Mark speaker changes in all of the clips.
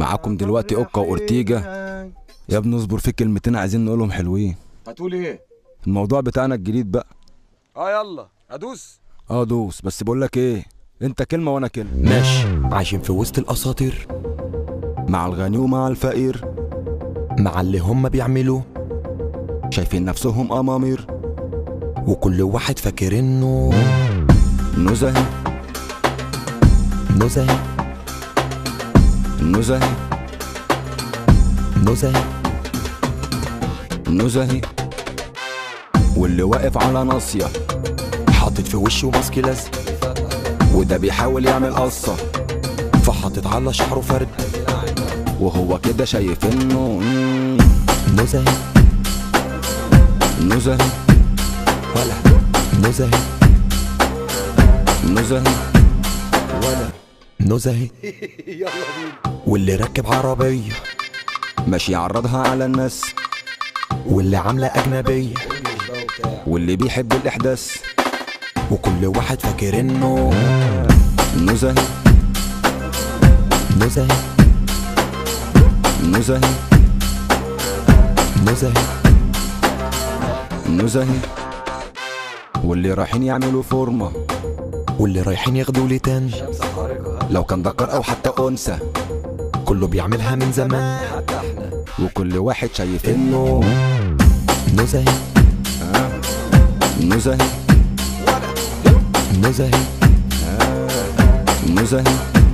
Speaker 1: معاكم دلوقتي اوكا واورتيجا يا ابني اصبر في كلمتين عايزين نقولهم حلوين
Speaker 2: هتقول ايه
Speaker 1: الموضوع بتاعنا الجديد بقى
Speaker 2: اه يلا ادوس
Speaker 1: اه دوس بس بقول لك ايه انت كلمه وانا كلمه
Speaker 3: ماشي عايشين في وسط الاساطير
Speaker 1: مع الغني ومع الفقير
Speaker 3: مع اللي هم بيعملوه
Speaker 1: شايفين نفسهم امامير
Speaker 3: وكل واحد فاكر انه
Speaker 1: نزهه
Speaker 3: نزهه
Speaker 1: نزهه
Speaker 3: نزهه
Speaker 1: نزهه واللي واقف على ناصيه
Speaker 3: حاطط في وشه ماسك لزق
Speaker 1: وده بيحاول يعمل قصه
Speaker 3: فحاطط على شعره فرد
Speaker 1: وهو كده شايف انه مم،
Speaker 3: نزهه
Speaker 1: نزهه
Speaker 3: ولا نزهه
Speaker 1: نزهه
Speaker 3: ولا نزهه واللي راكب عربيه
Speaker 1: ماشي يعرضها على الناس
Speaker 3: واللي عامله اجنبيه
Speaker 1: واللي بيحب الاحداث
Speaker 3: وكل واحد فاكر انه
Speaker 1: نزهه
Speaker 3: نزهه
Speaker 1: نزهه
Speaker 3: نزهه
Speaker 1: نزهه واللي رايحين يعملوا فورمه
Speaker 3: واللي رايحين ياخدوا لتان
Speaker 1: لو كان ذكر او حتى انثى
Speaker 3: كله بيعملها من زمان
Speaker 1: وكل واحد شايف انه
Speaker 3: نزهه
Speaker 1: نزهه
Speaker 3: نزهه
Speaker 1: نزهه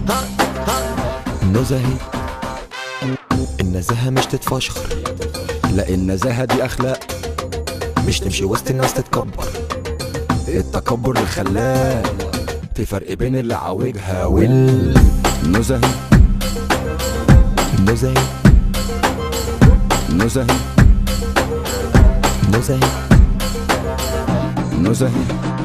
Speaker 3: نزهه النزاهه مش تتفشخر
Speaker 1: لا النزاهه دي اخلاق
Speaker 3: مش تمشي وسط الناس تتكبر
Speaker 1: التكبر اللي خلاه في فرق بين اللي عاوجها والنزهه
Speaker 3: نزهه
Speaker 1: نزهه
Speaker 3: نزهه
Speaker 1: نزهه